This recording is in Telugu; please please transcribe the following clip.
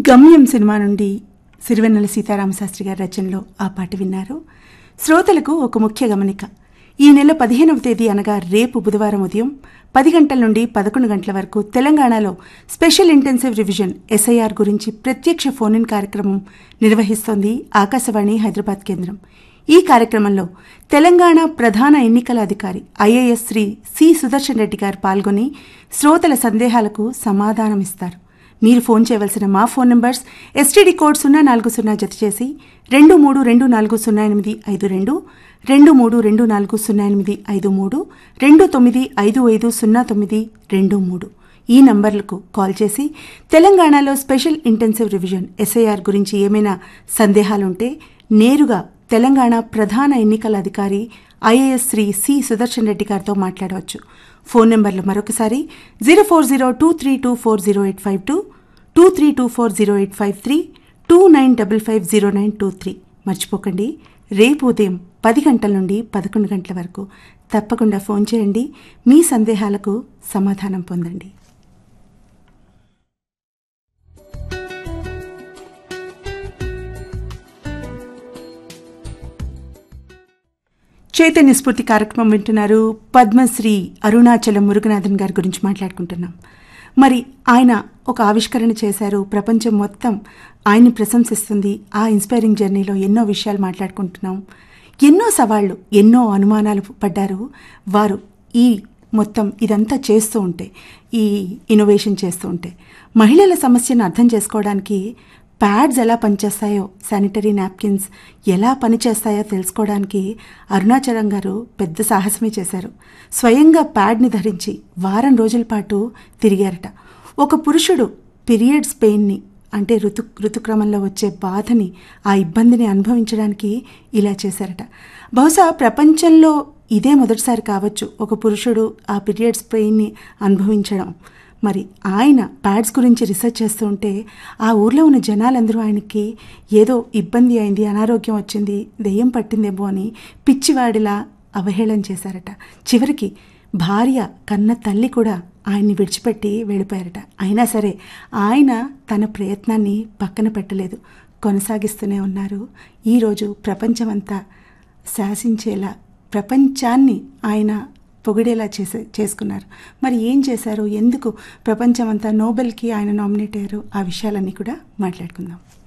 గమ్యం సినిమా నుండి సిరివెన్నెల సీతారామశాస్త్రి గారి రచనలో ఆ పాట విన్నారు శ్రోతలకు ఒక ముఖ్య గమనిక ఈ నెల పదిహేనవ తేదీ అనగా రేపు బుధవారం ఉదయం పది గంటల నుండి పదకొండు గంటల వరకు తెలంగాణలో స్పెషల్ ఇంటెన్సివ్ రివిజన్ ఎస్ఐఆర్ గురించి ప్రత్యక్ష ఫోన్ ఇన్ కార్యక్రమం నిర్వహిస్తోంది ఆకాశవాణి హైదరాబాద్ కేంద్రం ఈ కార్యక్రమంలో తెలంగాణ ప్రధాన ఎన్నికల అధికారి ఐఏఎస్ శ్రీ సి సుదర్శన్ రెడ్డి గారు పాల్గొని శ్రోతల సందేహాలకు సమాధానమిస్తారు మీరు ఫోన్ చేయవలసిన మా ఫోన్ నంబర్స్ ఎస్టీడీ కోడ్ సున్నా నాలుగు సున్నా జత చేసి రెండు మూడు రెండు నాలుగు సున్నా ఎనిమిది ఐదు రెండు రెండు మూడు రెండు నాలుగు సున్నా ఎనిమిది ఐదు మూడు రెండు తొమ్మిది ఐదు ఐదు సున్నా తొమ్మిది రెండు మూడు ఈ నంబర్లకు కాల్ చేసి తెలంగాణలో స్పెషల్ ఇంటెన్సివ్ రివిజన్ ఎస్ఐఆర్ గురించి ఏమైనా సందేహాలుంటే నేరుగా తెలంగాణ ప్రధాన ఎన్నికల అధికారి ఐఏఎస్ శ్రీ సి సుదర్శన్ రెడ్డి గారితో మాట్లాడవచ్చు ఫోన్ నెంబర్లు మరొకసారి zero four zero two three two four zero eight five two two three two four zero eight five three two nine double five zero nine two three మర్చిపోకండి రేపు ఉదయం పది గంటల నుండి పదకొండు గంటల వరకు తప్పకుండా ఫోన్ చేయండి మీ సందేహాలకు సమాధానం పొందండి చైతన్య స్ఫూర్తి కార్యక్రమం వింటున్నారు పద్మశ్రీ అరుణాచలం మురుగనాథన్ గారి గురించి మాట్లాడుకుంటున్నాం మరి ఆయన ఒక ఆవిష్కరణ చేశారు ప్రపంచం మొత్తం ఆయన్ని ప్రశంసిస్తుంది ఆ ఇన్స్పైరింగ్ జర్నీలో ఎన్నో విషయాలు మాట్లాడుకుంటున్నాం ఎన్నో సవాళ్లు ఎన్నో అనుమానాలు పడ్డారు వారు ఈ మొత్తం ఇదంతా చేస్తూ ఉంటే ఈ ఇన్నోవేషన్ చేస్తూ ఉంటే మహిళల సమస్యను అర్థం చేసుకోవడానికి ప్యాడ్స్ ఎలా పనిచేస్తాయో శానిటరీ నాప్కిన్స్ ఎలా పనిచేస్తాయో తెలుసుకోవడానికి అరుణాచలం గారు పెద్ద సాహసమే చేశారు స్వయంగా ప్యాడ్ని ధరించి వారం రోజుల పాటు తిరిగారట ఒక పురుషుడు పీరియడ్స్ పెయిన్ని అంటే ఋతు ఋతుక్రమంలో వచ్చే బాధని ఆ ఇబ్బందిని అనుభవించడానికి ఇలా చేశారట బహుశా ప్రపంచంలో ఇదే మొదటిసారి కావచ్చు ఒక పురుషుడు ఆ పీరియడ్స్ పెయిన్ని అనుభవించడం మరి ఆయన ప్యాడ్స్ గురించి రీసెర్చ్ చేస్తూ ఉంటే ఆ ఊర్లో ఉన్న జనాలందరూ ఆయనకి ఏదో ఇబ్బంది అయింది అనారోగ్యం వచ్చింది దెయ్యం పట్టిందేమో అని పిచ్చివాడిలా అవహేళన చేశారట చివరికి భార్య కన్న తల్లి కూడా ఆయన్ని విడిచిపెట్టి వెళ్ళిపోయారట అయినా సరే ఆయన తన ప్రయత్నాన్ని పక్కన పెట్టలేదు కొనసాగిస్తూనే ఉన్నారు ఈరోజు ప్రపంచమంతా శాసించేలా ప్రపంచాన్ని ఆయన పొగిడేలా చేసే చేసుకున్నారు మరి ఏం చేశారు ఎందుకు ప్రపంచమంతా నోబెల్కి ఆయన నామినేట్ అయ్యారు ఆ విషయాలన్నీ కూడా మాట్లాడుకుందాం